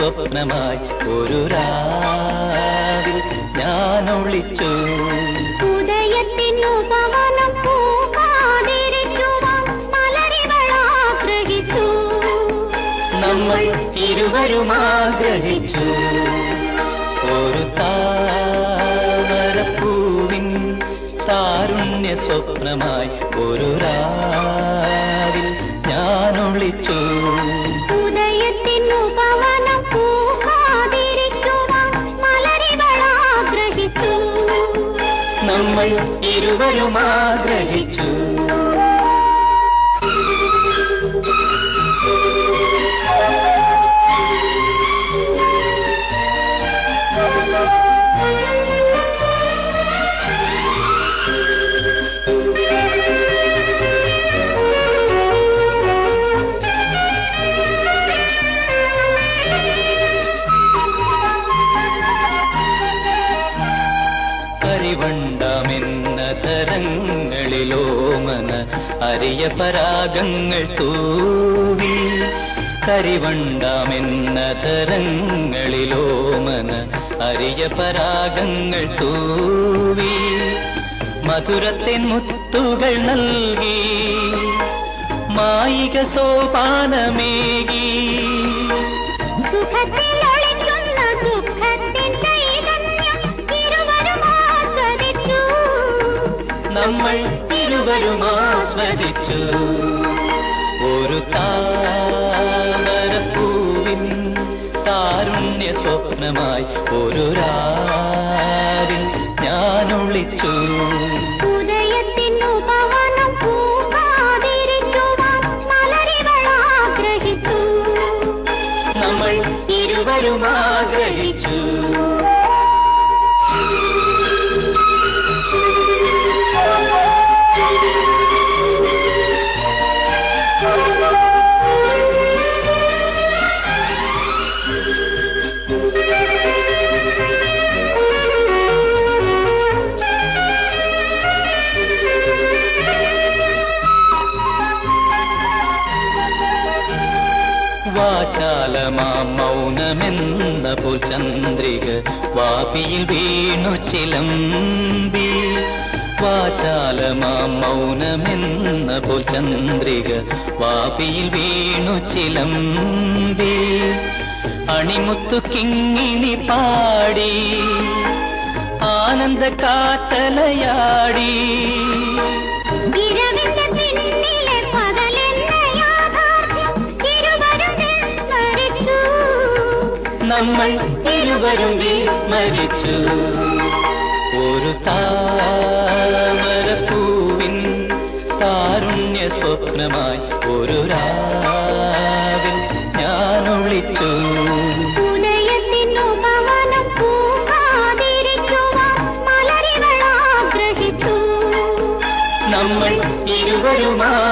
സ്വപ്നമായി ഒരു രാവിൽ ഞാൻ ഒളിച്ചു ഉദയത്തിനു പവനം പൂക്കാതിരിക്കുവാൻ മലരിവൾ ആഗ്രഹിച്ചു നമ്മൾ ഇരുവരും ആഗ്രഹിച്ചു ഒരു താമരപ്പൂവിൻ താരുണ്യ സ്വപ്നമായി ഒരു രാവിൽ ഞാൻ ഒളിച്ചു ഉദയത്തിനു പവനം പൂക്കാതിരിക്കുവാൻ മലരിവൾ ആഗ്രഹിച്ചു നമ്മൾ ഇരുവരും ആഗ്രഹിച്ചു കരിവണ്ടാമെന്ന തരങ്ങളിലോമന അരിയ പരാഗങ്ങൾ തൂവി കരിവണ്ടാമെന്ന തരങ്ങളിലോമന അരിയ പരാഗങ്ങൾ തൂവി മധുരത്തിൻ മുത്തുകൾ നൽകി മായിക സോപാനമേകി സുഖത്തിൽ ഒളിക്കുന്ന ദുഃഖത്തിൻ ചൈതന്യം ഇരുവരും ആസ്വദിച്ചു നമ്മൾ ഇരുവരും ആസ്വദിച്ചു ഒരു താമരപ്പൂവിൻ താരുണ്യ സ്വപ്നമായി ഒരു രാവിൽ ഞാൻ ഒളിച്ചു ഉദയത്തിനു പവനം പൂക്കാതിരിക്കുവാൻ മലരിവൾ ആഗ്രഹിച്ചു നമ്മൾ ഇരുവരും ആഗ്രഹിച്ചു വാചാലമാം മൗനമെന്ന പുൽചന്ദ്രിക വാപിയിൽ വീണു ചിലമ്പി വാചാലമാം മൗനമെന്ന പുൽചന്ദ്രിക വാപിയിൽ വീണു ചിലമ്പി അണിമുത്തു കിങ്ങിണി പാടി ആനന്ദ കാത്തലയാടി ഇരവിന്റെ പിന്നിലെ പകലെന്ന യാഥാർത്ഥ്യം ഇരുവരും വിസ്മരിച്ചു നമ്മൾ ഇരുവരും വിസ്മരിച്ചു ഒരു താമരപ്പൂവിൻ താരുണ്യ സ്വപ്നമായി ഒരു രാവിൽ ഞാൻ ഒളിച്ചു ഉദയത്തിനു പവനം പൂക്കാതിരിക്കുവാൻ മലരിവൾ ആഗ്രഹിച്ചു നമ്മൾ ഇരുവരും